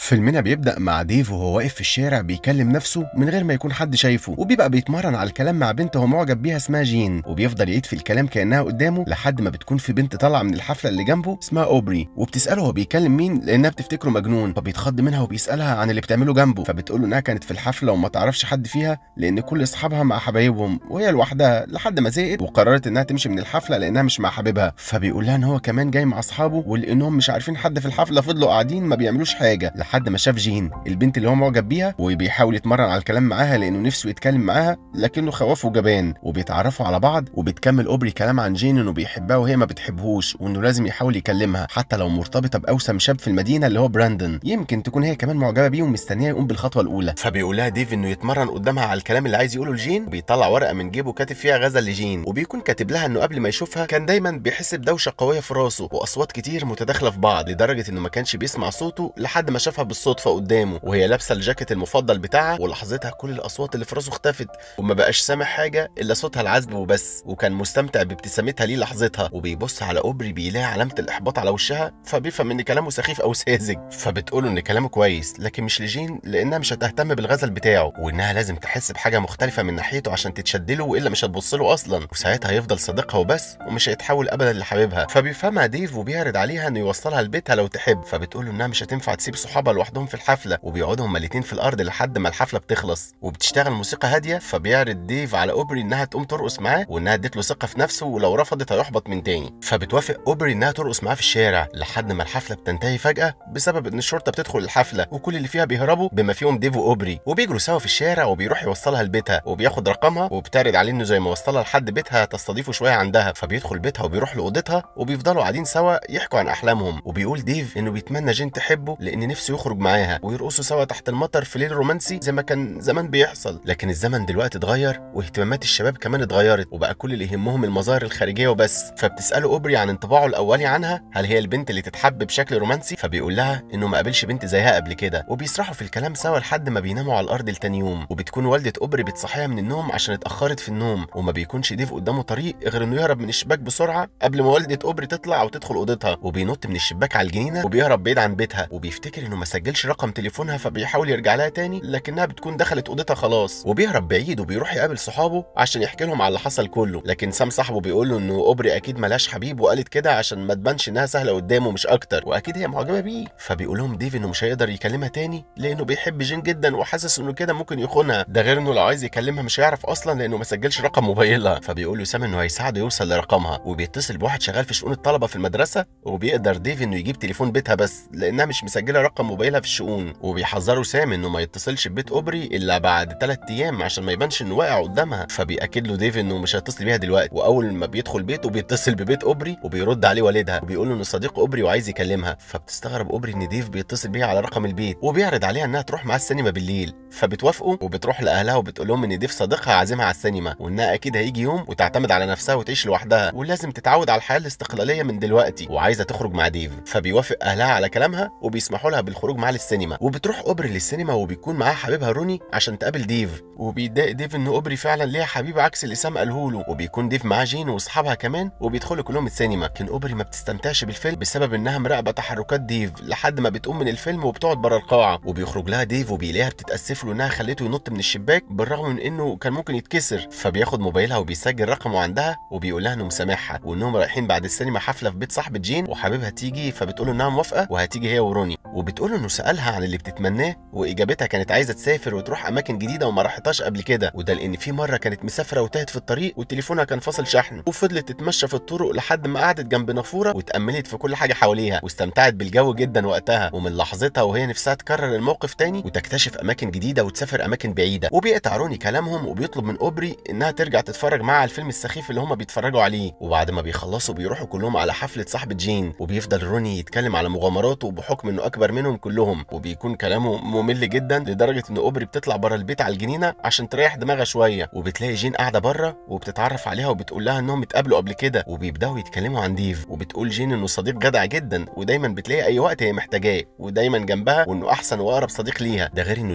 فيلمنا بيبدأ مع ديف وهو واقف في الشارع بيكلم نفسه من غير ما يكون حد شايفه وبيبقى بيتمرن على الكلام مع بنت هو معجب بيها اسمها جين وبيفضل يعيد في الكلام كأنها قدامه لحد ما بتكون في بنت طالعة من الحفلة اللي جنبه اسمها أوبري وبتسأله هو بيكلم مين لأنها بتفتكره مجنون فبيتخض منها وبيسألها عن اللي بتعمله جنبه فبتقول له إنها كانت في الحفلة وما تعرفش حد فيها لأن كل أصحابها مع حبايبهم وهي لوحدها لحد ما زهقت وقررت إنها تمشي من الحفلة لأنها مش مع حبيبها فبيقول لها إن هو كمان جاي مع أصحابه ولأنهم مش عارفين حد في الحفلة فضلوا قاعدين ما بيعملوش حاجة لحد ما شاف جين البنت اللي هو معجب بيها وبيحاول يتمرن على الكلام معاها لانه نفسه يتكلم معاها لكنه خواف وجبان وبيتعرفوا على بعض وبتكمل اوبري كلام عن جين انه بيحبها وهي ما بتحبهوش وانه لازم يحاول يكلمها حتى لو مرتبطه باوسم شاب في المدينه اللي هو براندون يمكن تكون هي كمان معجبه بيه ومستنيه يقوم بالخطوه الاولى فبيقول لها ديف انه يتمرن قدامها على الكلام اللي عايز يقوله لجين وبيطلع ورقه من جيبه كاتب فيها غزل لجين وبيكون كاتب لها انه قبل ما يشوفها كان دايما بيحس بدوشه قويه في راسه واصوات كتير متداخله في بعض لدرجه انه ما كانش بيسمع صوته لحد ما شافها بالصدفه قدامه وهي لابسه الجاكيت المفضل بتاعها ولحظتها كل الاصوات اللي في راسه اختفت وما بقاش سامع حاجه الا صوتها العذب وبس وكان مستمتع بابتسامتها ليه لحظتها وبيبص على اوبري بيلاقي علامه الاحباط على وشها فبيفهم ان كلامه سخيف او ساذج فبتقوله ان كلامه كويس لكن مش لجين لانها مش هتهتم بالغزل بتاعه وانها لازم تحس بحاجه مختلفه من ناحيته عشان تتشدله والا مش هتبص له اصلا وساعتها هيفضل صديقها وبس ومش هيتحول ابدا لحبيبها فبيفهمها ديف وبيعرض عليها انه يوصلها لبيتها لو تحب فبتقول انها مش هتنفع تسيب صحابها لوحدهم في الحفله وبيقعدوا هما الاتنين في الارض لحد ما الحفله بتخلص وبتشتغل موسيقى هاديه فبيعرض ديف على اوبري انها تقوم ترقص معاه وانها ادت له ثقه في نفسه ولو رفضت هيحبط من تاني فبتوافق اوبري انها ترقص معاه في الشارع لحد ما الحفله بتنتهي فجاه بسبب ان الشرطه بتدخل الحفله وكل اللي فيها بيهربوا بما فيهم ديف واوبري وبيجروا سوا في الشارع وبيروح يوصلها لبيتها وبياخد رقمها وبتعرض عليه انه زي ما وصلها لحد بيتها تستضيفه شويه عندها فبيدخل بيتها وبيروح لاوضتها وبيفضلوا قاعدين سوا يحكوا عن احلامهم وبيقول ديف انه بيتمنى جين تحبه لان نفسه يخرج معاها ويرقصوا سوا تحت المطر في ليل رومانسي زي ما كان زمان بيحصل لكن الزمن دلوقتي اتغير واهتمامات الشباب كمان اتغيرت وبقى كل اللي يهمهم المظاهر الخارجيه وبس فبتساله اوبري عن انطباعه الاولي عنها هل هي البنت اللي تتحب بشكل رومانسي فبيقول لها انه ما قابلش بنت زيها قبل كده وبيسرحوا في الكلام سوا لحد ما بيناموا على الارض لتاني يوم وبتكون والده اوبري بتصحيها من النوم عشان اتاخرت في النوم وما بيكونش ديف قدامه طريق غير انه يهرب من الشباك بسرعه قبل ما والده اوبري تطلع او تدخل اوضتها وبينط من الشباك على الجنينه وبيهرب بعيد عن بيتها وبيفتكر انه ما سجلش رقم تليفونها فبيحاول يرجع لها تاني لكنها بتكون دخلت اوضتها خلاص وبيهرب بعيد وبيروح يقابل صحابه عشان يحكي لهم على اللي حصل كله لكن سام صاحبه بيقول له انه اوبري اكيد ملهاش حبيب وقالت كده عشان ما تبانش انها سهله قدامه مش اكتر واكيد هي معجبه بيه فبيقول لهم ديف انه مش هيقدر يكلمها تاني لانه بيحب جين جدا وحاسس انه كده ممكن يخونها ده غير انه لو عايز يكلمها مش هيعرف اصلا لانه ما سجلش رقم موبايلها فبيقول له سام انه هيساعده يوصل لرقمها وبيتصل بواحد شغال في شؤون الطلبه في المدرسه وبيقدر ديف انه يجيب تليفون بيتها بس لانها مش مسجله رقم موبايلها في الشؤون وبيحذروا سام انه ما يتصلش ببيت اوبري الا بعد ثلاث ايام عشان ما يبانش انه واقع قدامها فبياكد له ديف انه مش هيتصل بيها دلوقتي واول ما بيدخل بيته بيتصل ببيت اوبري وبيرد عليه والدها وبيقول له انه صديق اوبري وعايز يكلمها فبتستغرب اوبري ان ديف بيتصل بيها على رقم البيت وبيعرض عليها انها تروح معاه السينما بالليل فبتوافقوا وبتروح لاهلها وبتقول لهم ان ديف صديقها عازمها على السينما وانها اكيد هيجي يوم وتعتمد على نفسها وتعيش لوحدها ولازم تتعود على الحياه الاستقلاليه من دلوقتي وعايزه تخرج مع ديف فبيوافق اهلها على كلامها وبيسمحوا لها بالخروج معاه للسينما وبتروح اوبري للسينما وبيكون معاها حبيبها روني عشان تقابل ديف وبيتضايق ديف ان اوبري فعلا ليها حبيب عكس اللي سام قاله له وبيكون ديف معاه جين واصحابها كمان وبيدخلوا كلهم السينما لكن اوبري ما بتستمتعش بالفيلم بسبب انها مراقبه تحركات ديف لحد ما بتقوم من الفيلم وبتقعد بره القاعه وبيخرج لها ديف وبيلاقيها بتتاسف له انها خليته ينط من الشباك بالرغم من انه كان ممكن يتكسر فبياخد موبايلها وبيسجل رقمه عندها وبيقول لها انه مسامحها وانهم رايحين بعد السينما حفله في بيت صاحبه جين وحبيبها تيجي فبتقول انها موافقه وهتيجي هي وروني وبتقول انه سالها عن اللي بتتمناه واجابتها كانت عايزه تسافر وتروح اماكن جديده وما راحتهاش قبل كده وده لان في مره كانت مسافره وتاهت في الطريق وتليفونها كان فاصل شحن وفضلت تتمشى في الطرق لحد ما قعدت جنب نافوره واتاملت في كل حاجه حواليها واستمتعت بالجو جدا وقتها ومن لحظتها وهي نفسها تكرر الموقف تاني وتكتشف اماكن جديده وتسافر اماكن بعيده وبيقطع روني كلامهم وبيطلب من اوبري انها ترجع تتفرج معاه على الفيلم السخيف اللي هما بيتفرجوا عليه وبعد ما بيخلصوا بيروحوا كلهم على حفله صاحبه جين وبيفضل روني يتكلم على مغامراته بحكم انه اكبر منهم كلهم وبيكون كلامه ممل جدا لدرجه ان اوبري بتطلع بره البيت على الجنينه عشان تريح دماغها شويه وبتلاقي جين قاعده بره وبتتعرف عليها وبتقول لها انهم اتقابلوا قبل كده وبيبداوا يتكلموا عن ديف وبتقول جين انه صديق جدع جدا ودايما بتلاقي اي وقت هي محتاجاه ودايما جنبها وانه احسن واقرب صديق ليها ده غير انه ذكي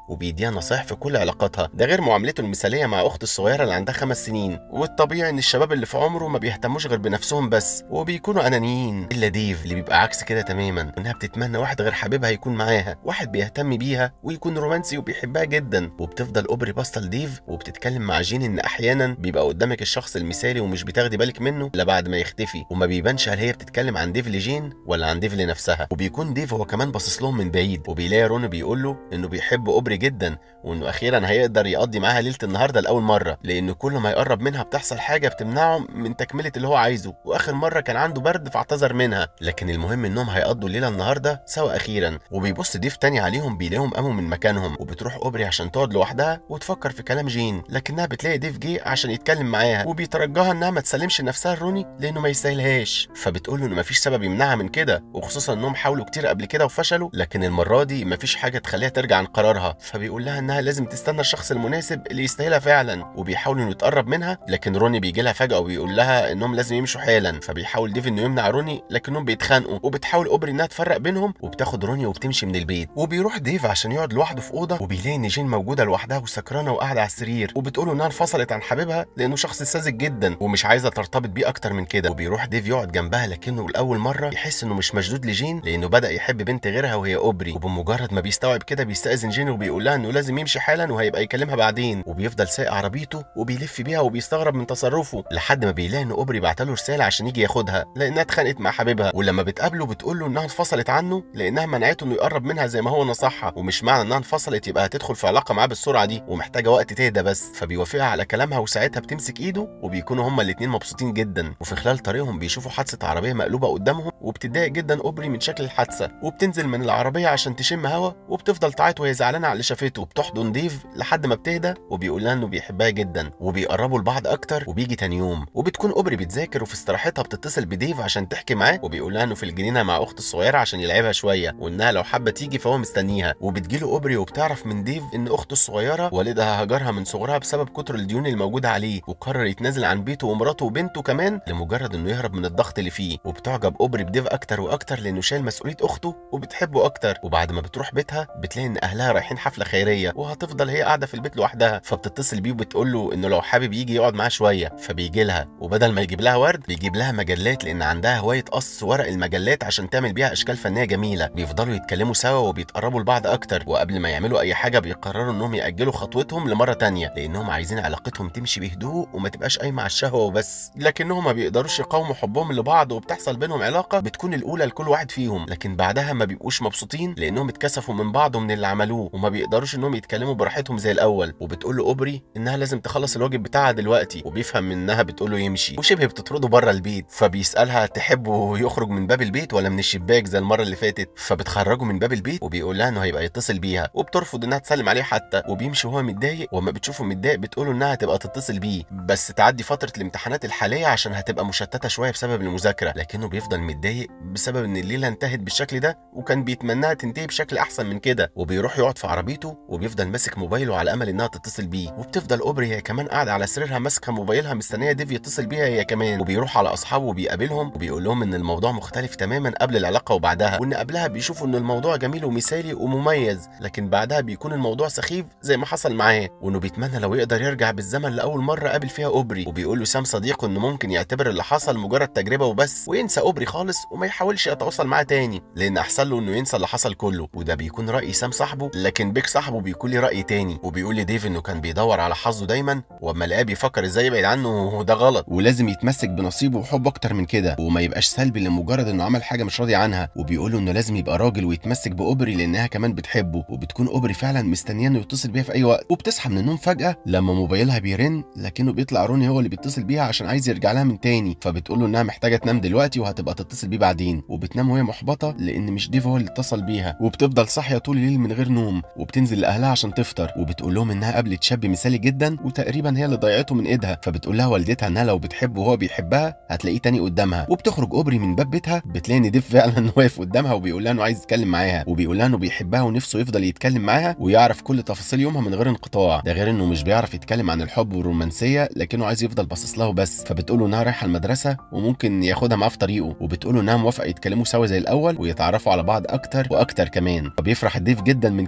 وبيديها نصايح في كل علاقاتها ده غير معاملته المثاليه مع اخته الصغيره اللي عندها خمس سنين والطبيعي ان الشباب اللي في عمره ما بيهتموش غير بنفسهم بس وبيكونوا انانيين الا ديف اللي بيبقى عكس كده تماما انها بتتمنى واحد غير حبيبها يكون معاها واحد بيهتم بيها ويكون رومانسي وبيحبها جدا وبتفضل اوبري باصه لديف وبتتكلم مع جين ان احيانا بيبقى قدامك الشخص المثالي ومش بتاخدي بالك منه الا بعد ما يختفي وما بيبانش هل هي بتتكلم عن ديف لجين ولا عن ديف لنفسها وبيكون ديف هو كمان باصص لهم من بعيد وبيلاقي رون بيقول له انه بيحب اوبري جدا وانه اخيرا هيقدر يقضي معاها ليله النهارده لاول مره لان كل ما يقرب منها بتحصل حاجه بتمنعه من تكمله اللي هو عايزه واخر مره كان عنده برد فاعتذر منها لكن المهم انهم هيقضوا الليله النهارده سوا اخيرا وبيبص ديف تاني عليهم بيلاقيهم قاموا من مكانهم وبتروح اوبري عشان تقعد لوحدها وتفكر في كلام جين لكنها بتلاقي ديف جه عشان يتكلم معاها وبيترجاها انها ما تسلمش نفسها لروني لانه ما يستاهلهاش فبتقول له ان مفيش سبب يمنعها من كده وخصوصا انهم حاولوا كتير قبل كده وفشلوا لكن المره دي مفيش حاجه تخليها ترجع عن قرارها فبيقول لها انها لازم تستنى الشخص المناسب اللي يستاهلها فعلا وبيحاول انه يتقرب منها لكن روني بيجي لها فجاه وبيقول لها انهم لازم يمشوا حالا فبيحاول ديف انه يمنع روني لكنهم بيتخانقوا وبتحاول اوبري انها تفرق بينهم وبتاخد روني وبتمشي من البيت وبيروح ديف عشان يقعد لوحده في اوضه وبيلاقي ان جين موجوده لوحدها وسكرانه وقاعده على السرير وبتقول انها انفصلت عن حبيبها لانه شخص ساذج جدا ومش عايزه ترتبط بيه اكتر من كده وبيروح ديف يقعد جنبها لكنه لاول مره يحس انه مش مشدود لجين لانه بدا يحب بنت غيرها وهي اوبري وبمجرد ما بيستوعب كده بيستاذن جين وبيقول لها انه لازم يمشي حالا وهيبقى يكلمها بعدين وبيفضل سايق عربيته وبيلف بيها وبيستغرب من تصرفه لحد ما بيلاقي ان اوبري بعت له رساله عشان يجي ياخدها لانها اتخانقت مع حبيبها ولما بتقابله بتقول له انها انفصلت عنه لانها منعته انه يقرب منها زي ما هو نصحها ومش معنى انها انفصلت يبقى هتدخل في علاقه معاه بالسرعه دي ومحتاجه وقت تهدى بس فبيوافقها على كلامها وساعتها بتمسك ايده وبيكونوا هما الاتنين مبسوطين جدا وفي خلال طريقهم بيشوفوا حادثه عربيه مقلوبه قدامهم وبتتضايق جدا اوبري من شكل الحادثه وبتنزل من العربيه عشان تشم هوا وبتفضل تعيط وهي زعلانه على اللي شافته وبتحضن ديف لحد ما بتهدى وبيقول لها انه بيحبها جدا وبيقربوا لبعض اكتر وبيجي تاني يوم وبتكون اوبري بتذاكر وفي استراحتها بتتصل بديف عشان تحكي معاه وبيقول لها انه في الجنينه مع اخته الصغيره عشان يلعبها شويه وانها لو حابه تيجي فهو مستنيها وبتجيله اوبري وبتعرف من ديف ان اخته الصغيره والدها هجرها من صغرها بسبب كتر الديون الموجوده عليه وقرر يتنازل عن بيته ومراته وبنته كمان لمجرد انه يهرب من الضغط اللي فيه وبتعجب اوبري بديف اكتر واكتر لانه شايل مسؤوليه اخته وبتحبه اكتر وبعد ما بتروح بيتها بتلاقي ان اهلها رايحين حفله خيريه وهتفضل هي قاعده في البيت لوحدها فبتتصل بيه وبتقول له انه لو حابب يجي يقعد معاها شويه فبيجي لها وبدل ما يجيب لها ورد بيجيب لها مجلات لان عندها هوايه قص ورق المجلات عشان تعمل بيها اشكال فنيه جميله بيفضلوا يتكلموا سوا وبيتقربوا لبعض اكتر وقبل ما يعملوا اي حاجه بيقرروا انهم ياجلوا خطوتهم لمره تانية لانهم عايزين علاقتهم تمشي بهدوء وما تبقاش قايمه على الشهوه وبس لكنهم ما بيقدروش يقاوموا حبهم لبعض وبتحصل بينهم علاقه بتكون الاولى لكل واحد فيهم لكن بعدها ما بيبقوش مبسوطين لانهم اتكسفوا من بعض ومن اللي عملوه وما بيقدروش انهم يتكلموا براحتهم زي الاول وبتقول له اوبري انها لازم تخلص الواجب بتاعها دلوقتي وبيفهم انها بتقول له يمشي وشبه بتطرده بره البيت فبيسالها تحبه يخرج من باب البيت ولا من الشباك زي المره اللي فاتت فبتخرجه من باب البيت وبيقول لها انه هيبقى يتصل بيها وبترفض انها تسلم عليه حتى وبيمشي وهو متضايق وما بتشوفه متضايق بتقول انها هتبقى تتصل بيه بس تعدي فتره الامتحانات الحاليه عشان هتبقى مشتته شويه بسبب المذاكره لكنه بيفضل متضايق بسبب ان الليله انتهت بالشكل ده وكان بيتمناها تنتهي بشكل احسن من كده وبيروح يقعد في عربيته وبيفضل ماسك موبايله على امل انها تتصل بيه وبتفضل اوبري هي كمان قاعده على سريرها ماسكه موبايلها مستنيه ديف يتصل بيها هي كمان وبيروح على اصحابه وبيقابلهم وبيقول لهم ان الموضوع مختلف تماما قبل العلاقه وبعدها وان قبلها بيشوفوا ان الموضوع جميل ومثالي ومميز لكن بعدها بيكون الموضوع سخيف زي ما حصل معاه وانه بيتمنى لو يقدر يرجع بالزمن لاول مره قابل فيها اوبري وبيقول له سام صديقه انه ممكن يعتبر اللي حصل مجرد تجربه وبس وينسى اوبري خالص وما يحاولش يتواصل معاه تاني لان احسن له انه ينسى اللي حصل كله وده بيكون راي سام صاحبه لكن بيك صاحبه بيكون ليه راي تاني وبيقول لديف انه كان بيدور على حظه دايما واما لقاه بيفكر ازاي يبعد عنه ده غلط ولازم يتمسك بنصيبه وحب اكتر من كده وما يبقاش سلبي لمجرد انه عمل حاجه مش راضي عنها وبيقول له انه لازم يبقى راجل ويتمسك باوبري لانها كمان بتحبه وبتكون اوبري فعلا مستنيه انه يتصل بيها في اي وقت وبتصحى من النوم فجاه لما موبايلها بيرن لكنه بيطلع روني هو اللي بيتصل بيها عشان عايز يرجع لها من تاني فبتقول له انها محتاجه تنام دلوقتي وهتبقى تتصل بيه بعدين وبتنام وهي محبطه لان مش ديف هو اللي اتصل بيها وبتفضل صاحيه طول الليل من غير نوم وبتنزل لاهلها عشان تفطر وبتقول لهم انها قابلت شاب مثالي جدا وتقريبا هي اللي ضيعته من ايدها فبتقول لها والدتها انها لو بتحبه وهو بيحبها هتلاقيه تاني قدامها وبتخرج اوبري من باب بيتها بتلاقي ان ديف فعلا واقف قدامها وبيقول لها انه عايز يتكلم معاها وبيقول لها انه بيحبها ونفسه يفضل يتكلم معاها ويعرف كل تفاصيل يومها من غير انقطاع ده غير انه مش بيعرف يتكلم عن الحب والرومانسيه لكنه عايز يفضل باصص لها بس فبتقول له انها رايحه المدرسه وممكن ياخدها معاه في طريقه وبتقول له انها موافقه يتكلموا سوا زي الاول ويتعرفوا على بعض اكتر واكتر كمان فبيفرح ديف جدا من كلامها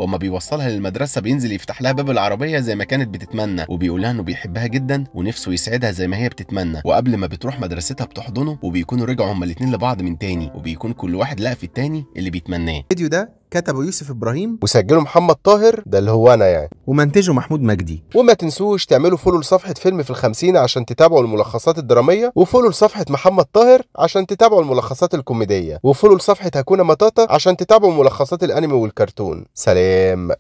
وما بيوصلها للمدرسه بينزل يفتح لها باب العربيه زي ما كانت بتتمنى وبيقول لها انه بيحبها جدا ونفسه يسعدها زي ما هي بتتمنى وقبل ما بتروح مدرستها بتحضنه وبيكونوا رجعوا هما الاتنين لبعض من تاني وبيكون كل واحد لقى في التاني اللي بيتمناه الفيديو ده كتبه يوسف ابراهيم وسجله محمد طاهر ده اللي هو انا يعني ومنتجه محمود مجدي وما تنسوش تعملوا فولو لصفحة فيلم في الخمسين عشان تتابعوا الملخصات الدرامية وفولو لصفحة محمد طاهر عشان تتابعوا الملخصات الكوميدية وفولو لصفحة هكونا مطاطا عشان تتابعوا ملخصات الانمي والكرتون سلام